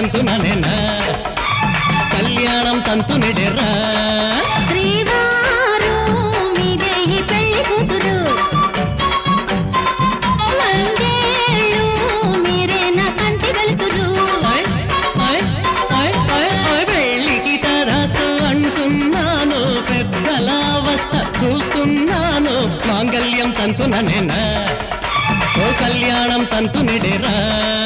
తంతుననేనా కళ్యాణం తంతునెడెరా శ్రీవారు మీదే ఈ పెళ్లి కూతురు వందేళ్ళు మీరే నా కంటి వెలుతురు ఆయ్, ఆయ్, ఆయ్, ఆయ్, ఆయ్, పెళ్ళికి తరాసు అంటున్నాను పెద్దల అవస్థ చూస్తున్నాను మాంగళ్యం తంతుననేనా ఓ కళ్యాణం తంతునెడెరా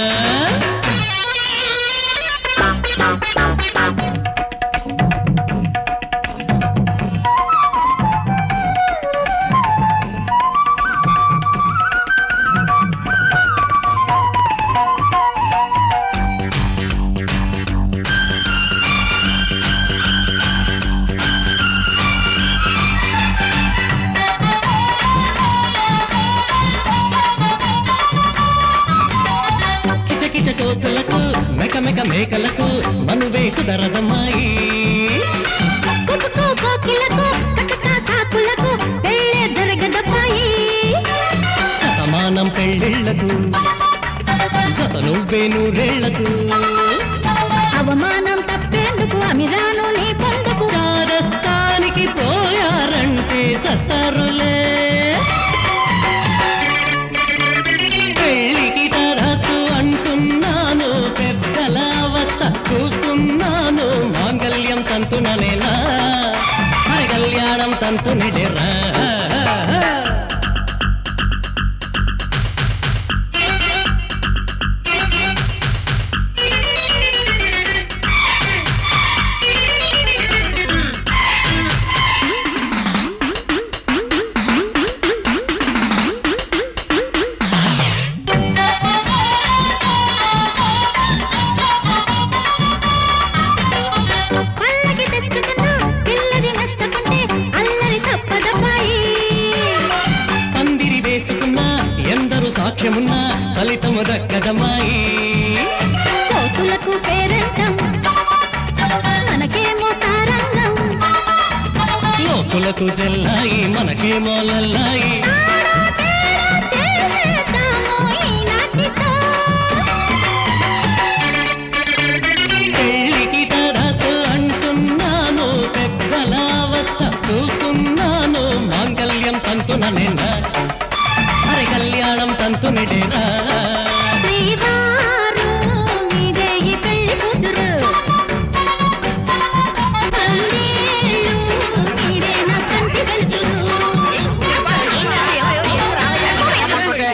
కిచకిచ కోతులకు మెక మెక మేకలకు మనువే కుదరదమ్మాయి కుతుకు కోకిలకు కటక కాకులకు పెళ్ళే జరగదబ్బాయి శతమానం పెళ్ళిళ్లకు జత నువ్వే నూరేళ్లకు అవమానం తప్పేందుకు అమిరాను నీ పొందుకు చారస్థానికి పోయారంటే చస్తారులే పెళ్ళికి తరచు అంటున్నాను పెద్దల అవస్థ చూస్తున్నాను మాంగళ్యం తంతుననేనా మరి కళ్యాణం తంతునిడెరా పల్లకి తెచ్చుకున్నా పిల్లది మెచ్చకుంటే అల్లరి తప్పదబ్బాయి పందిరి వేసుకున్నా ఎందరు సాక్ష్యమున్నా ఫలితము దక్కదమ్మాయి కోతులకు పేరంటం మనకేమో తారంగం లోకులకు చెల్లాయి మనకేమో లల్లాయి చేసేద్దాము ఈనాటితో. పెళ్ళికి తరచు అంటున్నాను పెద్దల అవస్థ చూస్తున్నాను మాంగళ్యం తంతుననేనా అరే కళ్యాణం తంతునిడేరా శ్రీవారు